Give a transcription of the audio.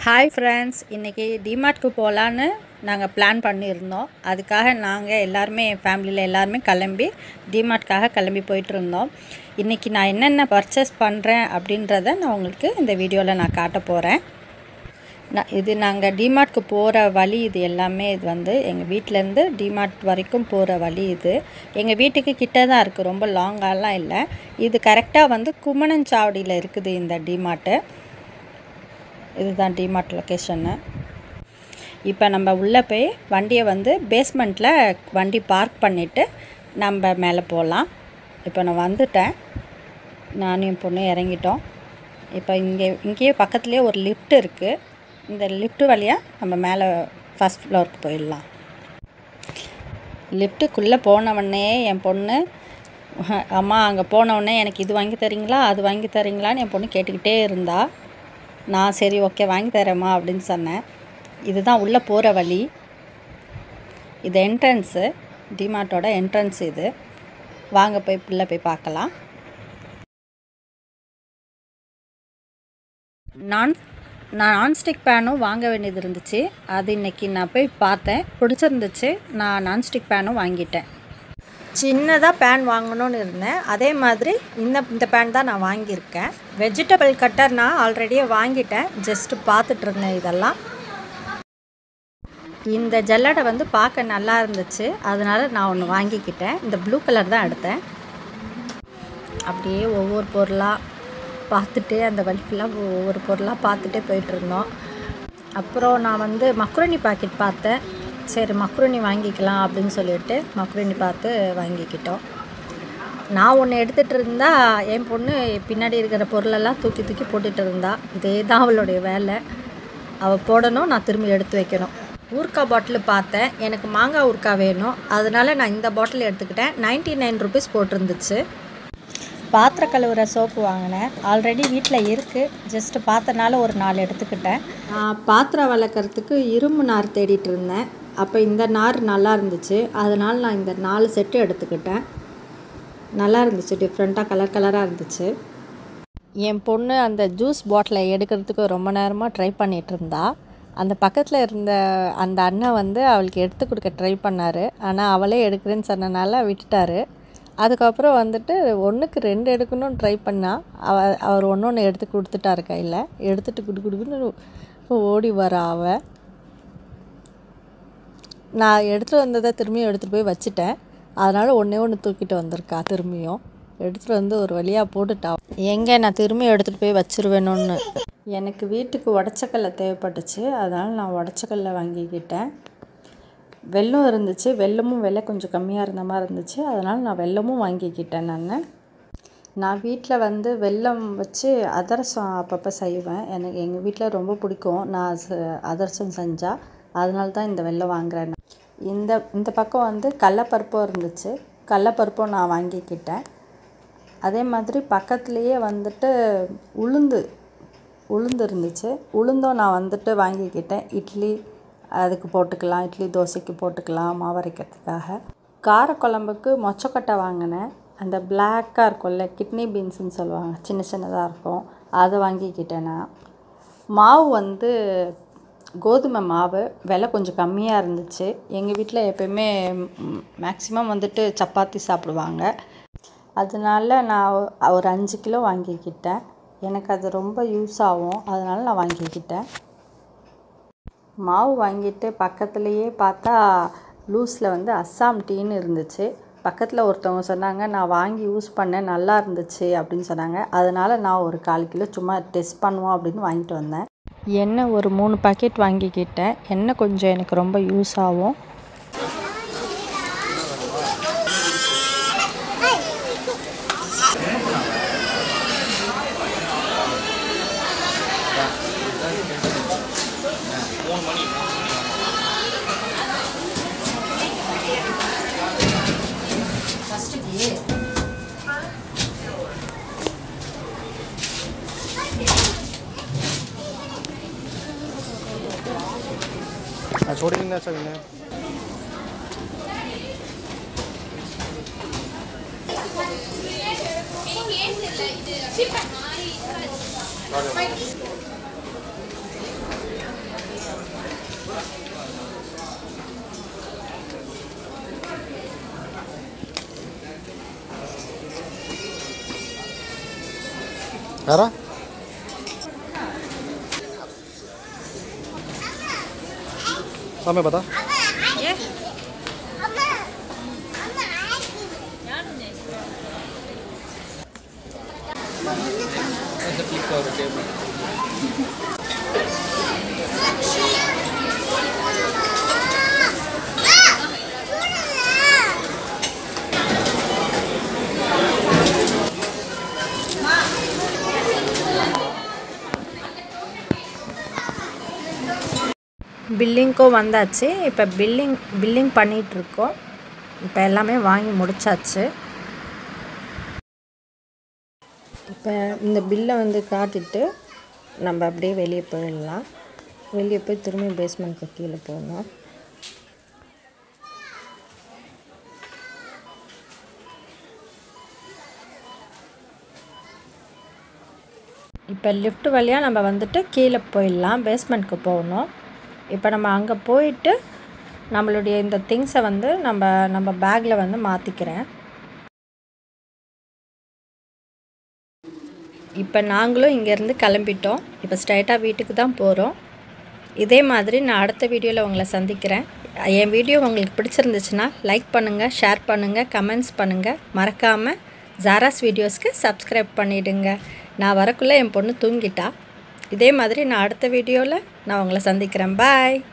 hi friends இன்றைக்கி டிமார்ட்க்கு போகலான்னு நாங்கள் பிளான் பண்ணியிருந்தோம் அதுக்காக நாங்கள் எல்லாருமே என் ஃபேமிலியில் எல்லாருமே கிளம்பி டிமார்ட்காக கிளம்பி போயிட்டு இருந்தோம் இன்றைக்கி நான் என்னென்ன பர்ச்சேஸ் பண்ணுறேன் அப்படின்றத நான் உங்களுக்கு இந்த வீடியோவில் நான் காட்ட போகிறேன் நான் இது நாங்கள் டிமார்ட்க்கு போகிற வழி இது எல்லாமே இது வந்து எங்கள் வீட்டிலேருந்து டிமார்ட் வரைக்கும் போகிற வழி இது எங்கள் வீட்டுக்கு கிட்ட தான் இருக்குது ரொம்ப லாங்காலாம் இல்லை இது கரெக்டாக வந்து குமணஞ்சாவடியில் இருக்குது இந்த டிமார்ட்டு இதுதான் டிமார்ட் லொக்கேஷன்னு இப்போ நம்ம உள்ளே போய் வண்டியை வந்து பேஸ்மெண்ட்டில் வண்டி பார்க் பண்ணிவிட்டு நம்ம மேலே போகலாம் இப்போ நான் வந்துட்டேன் நானும் என் பொண்ணு இறங்கிட்டோம் இப்போ இங்கே இங்கேயே பக்கத்துலேயே ஒரு லிஃப்ட் இருக்குது இந்த லிஃப்ட் வழியாக நம்ம மேலே ஃபஸ்ட் ஃப்ளோருக்கு போயிடலாம் லிஃப்ட்டுக்குள்ளே போனவொடனே என் பொண்ணு அம்மா அங்கே போனவுடனே எனக்கு இது வாங்கி தரீங்களா அது வாங்கி தரீங்களான்னு என் பொண்ணு கேட்டுக்கிட்டே இருந்தா நான் சரி ஓகே வாங்கி தரேம்மா அப்படின்னு சொன்னேன் இதுதான் உள்ளே போகிற வழி இது என்ட்ரன்ஸு டிமார்ட்டோட என்ட்ரன்ஸ் இது வாங்க போய் உள்ளே போய் பார்க்கலாம் நான் நான் நான்ஸ்டிக் பேனும் வாங்க வேண்டியது இருந்துச்சு அது இன்றைக்கி நான் போய் பார்த்தேன் பிடிச்சிருந்துச்சு நான் நான்ஸ்டிக் பேனும் வாங்கிட்டேன் சின்னதாக பேன் வாங்கணும்னு இருந்தேன் அதே மாதிரி இந்த இந்த பேன் தான் நான் வாங்கியிருக்கேன் வெஜிடபிள் கட்டர் நான் ஆல்ரெடியே வாங்கிட்டேன் ஜஸ்ட்டு பார்த்துட்டு இருந்தேன் இதெல்லாம் இந்த ஜல்லடை வந்து பார்க்க நல்லா இருந்துச்சு அதனால் நான் ஒன்று வாங்கிக்கிட்டேன் இந்த ப்ளூ கலர் தான் எடுத்தேன் அப்படியே ஒவ்வொரு பொருளாக பார்த்துட்டே அந்த வலிக்கெல்லாம் ஒவ்வொரு பொருளாக பார்த்துட்டே போயிட்டு இருந்தோம் அப்புறம் நான் வந்து மக்ருனி பாக்கெட் பார்த்தேன் சரி மக்ருனி வாங்கிக்கலாம் அப்படின்னு சொல்லிட்டு மக்ருனி பார்த்து வாங்கிக்கிட்டோம் நான் ஒன்று எடுத்துகிட்டு இருந்தா என் பொண்ணு பின்னாடி இருக்கிற பொருளெல்லாம் தூக்கி தூக்கி போட்டுட்டு இருந்தா இதே தான் அவளுடைய வேலை அவள் போடணும் நான் திரும்பி எடுத்து வைக்கணும் ஊர்க்கா பாட்டில் பார்த்தேன் எனக்கு மாங்காய் ஊர்க்கா வேணும் அதனால் நான் இந்த பாட்டில் எடுத்துக்கிட்டேன் நைன்ட்டி நைன் ருபீஸ் போட்டிருந்துச்சு பாத்திர கழுவுற சோப்பு வாங்கினேன் ஆல்ரெடி வீட்டில் இருக்குது ஜஸ்ட்டு பார்த்தனால ஒரு நாலு எடுத்துக்கிட்டேன் பாத்திரம் வளர்க்குறதுக்கு இரும்பு நார் தேடிட்டு இருந்தேன் அப்போ இந்த நார் நல்லா இருந்துச்சு அதனால் நான் இந்த நாலு செட்டு எடுத்துக்கிட்டேன் நல்லா இருந்துச்சு டிஃப்ரெண்ட்டாக கலர் கலராக இருந்துச்சு என் பொண்ணு அந்த ஜூஸ் பாட்டிலை எடுக்கிறதுக்கு ரொம்ப நேரமாக ட்ரை பண்ணிகிட்டு இருந்தா அந்த பக்கத்தில் இருந்த அந்த அண்ணன் வந்து அவளுக்கு எடுத்து கொடுக்க ட்ரை பண்ணார் ஆனால் அவளே எடுக்கிறேன்னு சொன்னனால விட்டுட்டாரு அதுக்கப்புறம் வந்துட்டு ஒன்றுக்கு ரெண்டு எடுக்கணும்னு ட்ரை பண்ணால் அவ அவர் ஒன்று ஒன்று எடுத்து கொடுத்துட்டாரு கையில் எடுத்துட்டு குடு குடுக்குன்னு ஓடி வர அவ நான் எடுத்துகிட்டு வந்ததை திரும்பியும் எடுத்துகிட்டு போய் வச்சுட்டேன் அதனால் ஒன்றே ஒன்று தூக்கிட்டு வந்திருக்கா திரும்பியும் எடுத்துகிட்டு வந்து ஒரு வழியாக போட்டுட்டா எங்கே நான் திரும்பி எடுத்துகிட்டு போய் வச்சுருவேணுன்னு எனக்கு வீட்டுக்கு உடச்சக்கல்ல தேவைப்பட்டுச்சு அதனால் நான் உடச்சக்கல்ல வாங்கிக்கிட்டேன் வெல்லம் இருந்துச்சு வெல்லமும் விலை கொஞ்சம் கம்மியாக இருந்த மாதிரி இருந்துச்சு அதனால் நான் வெல்லமும் வாங்கிக்கிட்டேன் நான் நான் வீட்டில் வந்து வெல்லம் வச்சு அதிரசம் அப்பப்போ செய்வேன் எனக்கு எங்கள் வீட்டில் ரொம்ப பிடிக்கும் நான் அதிரசம் செஞ்சால் அதனால தான் இந்த வெல்லம் வாங்குறேன் இந்த இந்த பக்கம் வந்து கடலப்பருப்பும் இருந்துச்சு கடலப்பருப்பும் நான் வாங்கிக்கிட்டேன் அதே மாதிரி பக்கத்துலேயே வந்துட்டு உளுந்து உளுந்து இருந்துச்சு உளுந்தும் நான் வந்துட்டு வாங்கிக்கிட்டேன் இட்லி அதுக்கு போட்டுக்கலாம் இட்லி தோசைக்கு போட்டுக்கலாம் மாவு அரைக்கிறதுக்காக காரக்குழம்புக்கு மொச்சக்கொட்டை வாங்கினேன் அந்த பிளாக்காக இருக்கும்ல கிட்னி பீன்ஸுன்னு சொல்லுவாங்க சின்ன சின்னதாக இருக்கும் அதை வாங்கிக்கிட்டேன் நான் மாவு வந்து கோதுமை மாவு விலை கொஞ்சம் கம்மியாக இருந்துச்சு எங்கள் வீட்டில் எப்பயுமே மேக்ஸிமம் வந்துட்டு சப்பாத்தி சாப்பிடுவாங்க அதனால நான் ஒரு அஞ்சு கிலோ வாங்கிக்கிட்டேன் எனக்கு அது ரொம்ப யூஸ் ஆகும் அதனால் நான் வாங்கிக்கிட்டேன் மாவு வாங்கிட்டு பக்கத்துலேயே பார்த்தா லூஸில் வந்து அஸ்ஸாம் டீன்னு இருந்துச்சு பக்கத்தில் ஒருத்தவங்க சொன்னாங்க நான் வாங்கி யூஸ் பண்ணேன் நல்லா இருந்துச்சு அப்படின்னு சொன்னாங்க அதனால் நான் ஒரு கால் கிலோ சும்மா டெஸ்ட் பண்ணுவோம் அப்படின்னு வாங்கிட்டு வந்தேன் எண்ணெய் ஒரு மூணு பாக்கெட் வாங்கிக்கிட்டேன் எண்ணெய் கொஞ்சம் எனக்கு ரொம்ப யூஸ் ஆகும் हाँ छोड़ के ना सकते யாரா சாமி பார்த்தா பில்லிங்க்கும் வந்தாச்சு இப்போ பில்லிங் பில்லிங் பண்ணிகிட்ருக்கோம் இப்போ எல்லாமே வாங்கி முடிச்சாச்சு இப்போ இந்த பில்லை வந்து காட்டிட்டு நம்ம அப்படியே வெளியே போயிடலாம் வெளியே போய் திரும்பி பேஸ்மெண்ட்க்கு கீழே போகணும் இப்போ லிஃப்ட் வழியாக நம்ம வந்துட்டு கீழே போயிடலாம் பேஸ்மெண்ட்க்கு போகணும் இப்போ நம்ம அங்கே போயிட்டு நம்மளுடைய இந்த திங்ஸை வந்து நம்ம நம்ம பேக்கில் வந்து மாற்றிக்கிறேன் இப்போ நாங்களும் இங்கேருந்து கிளம்பிட்டோம் இப்போ ஸ்ட்ரைட்டாக வீட்டுக்கு தான் போகிறோம் இதே மாதிரி நான் அடுத்த வீடியோவில் உங்களை சந்திக்கிறேன் என் வீடியோ உங்களுக்கு பிடிச்சிருந்துச்சுன்னா லைக் பண்ணுங்கள் ஷேர் பண்ணுங்கள் கமெண்ட்ஸ் பண்ணுங்கள் மறக்காமல் ஜாராஸ் வீடியோஸ்க்கு சப்ஸ்கிரைப் பண்ணிவிடுங்க நான் வரக்குள்ளே என் பொண்ணு தூங்கிட்டா இதே மாதிரி நான் அடுத்த வீடியோவில் நான் உங்களை சந்திக்கிறேன் பாய்